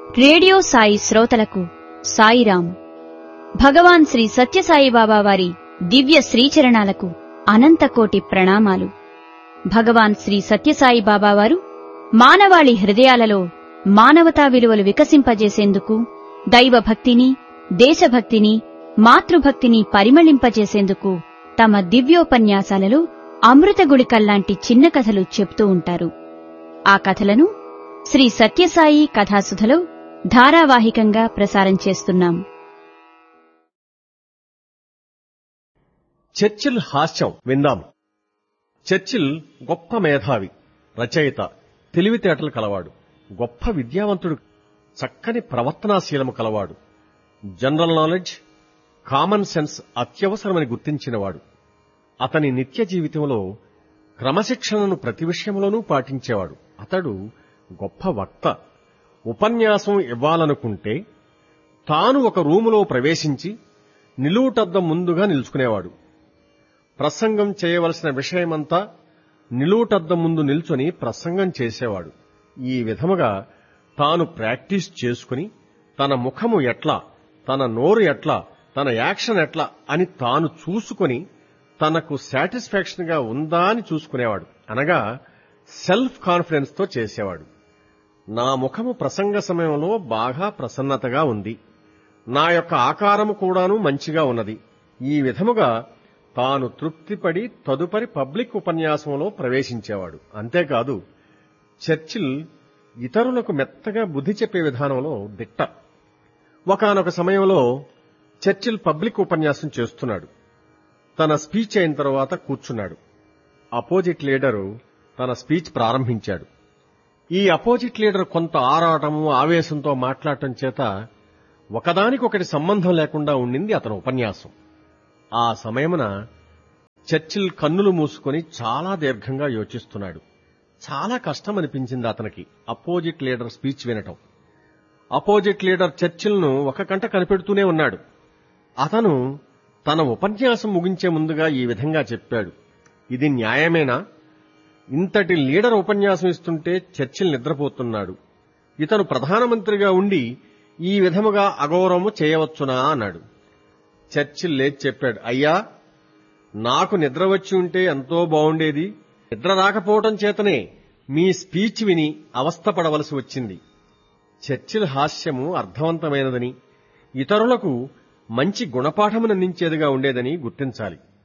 radio Sai శ్రోతలకు సాయిరాం భగవాన్ శ్రీ సత్యసాయి బాబా వారి దివ్య శ్రీచరణాలకు అనంతకోటి ప్రణామాలు భగవాన్ శ్రీ సత్యసాయి బాబా వారు మానవాళి హృదయాలలో మానవతా విలువలు వికసింపజేసేందుకు దైవభక్తిని దేశభక్తిని మాతృభక్తిని పరిమళింపజేసేందుకు తమ దివ్యోపన్యాసాలలో అమృత గుళికల్లాంటి చిన్న కథలు చెప్తూ ఉంటారు ఆ కథలను శ్రీ సత్యసాయి కథాసుధలో ధారావాహికంగా ప్రసారం చేస్తున్నాం చర్చిల్ హాస్యం విందాం చర్చిల్ గొప్ప మేధావి రచయిత తెలివితేటలు కలవాడు గొప్ప విద్యావంతుడు చక్కని ప్రవర్తనాశీలము కలవాడు జనరల్ నాలెడ్జ్ కామన్ సెన్స్ అత్యవసరమని గుర్తించినవాడు అతని నిత్య జీవితంలో క్రమశిక్షణను ప్రతి విషయంలోనూ పాటించేవాడు అతడు గొప్ప వక్త ఉపన్యాసం ఇవ్వాలనుకుంటే తాను ఒక రూములో ప్రవేశించి నిలువుటద్దం ముందుగా నిలుచుకునేవాడు ప్రసంగం చేయవలసిన విషయమంతా నిలువుటద్దం ముందు నిల్చొని ప్రసంగం చేసేవాడు ఈ విధముగా తాను ప్రాక్టీస్ చేసుకుని తన ముఖము ఎట్లా తన నోరు ఎట్లా తన యాక్షన్ ఎట్లా అని తాను చూసుకొని తనకు సాటిస్ఫాక్షన్ గా ఉందా అని చూసుకునేవాడు అనగా సెల్ఫ్ కాన్ఫిడెన్స్ తో చేసేవాడు నా ముఖము ప్రసంగ సమయంలో బాగా ప్రసన్నతగా ఉంది నా యొక్క ఆకారము కూడాను మంచిగా ఉన్నది ఈ విధముగా తాను తృప్తిపడి తదుపరి పబ్లిక్ ఉపన్యాసంలో ప్రవేశించేవాడు అంతేకాదు చర్చిల్ ఇతరులకు మెత్తగా బుద్ధి చెప్పే విధానంలో దిట్ట ఒకనొక సమయంలో చర్చిల్ పబ్లిక్ ఉపన్యాసం చేస్తున్నాడు తన స్పీచ్ అయిన తర్వాత కూర్చున్నాడు అపోజిట్ లీడరు తన స్పీచ్ ప్రారంభించాడు ఈ అపోజిట్ లీడర్ కొంత ఆరాటము ఆవేశంతో మాట్లాడటం చేత ఒకదానికొకటి సంబంధం లేకుండా ఉండింది అతని ఉపన్యాసం ఆ సమయమున చర్చిల్ కన్నులు మూసుకొని చాలా దీర్ఘంగా యోచిస్తున్నాడు చాలా కష్టం అనిపించింది అతనికి అపోజిట్ లీడర్ స్పీచ్ వినటం అపోజిట్ లీడర్ చర్చిల్ను ఒక కంట కనిపెడుతూనే ఉన్నాడు అతను తన ఉపన్యాసం ముగించే ముందుగా ఈ విధంగా చెప్పాడు ఇది న్యాయమేనా ఇంతటి లీడర్ ఉపన్యాసం ఇస్తుంటే చర్చిల్ నిద్రపోతున్నాడు ఇతను ప్రధానమంత్రిగా ఉండి ఈ విధముగా అగౌరవము చేయవచ్చునా అన్నాడు చర్చిల్ లేచి చెప్పాడు అయ్యా నాకు నిద్ర వచ్చి ఉంటే ఎంతో బాగుండేది నిద్ర రాకపోవటం చేతనే మీ స్పీచ్ విని అవస్థపడవలసి వచ్చింది చర్చిల్ హాస్యము అర్థవంతమైనదని ఇతరులకు మంచి గుణపాఠమునందించేదిగా ఉండేదని గుర్తించాలి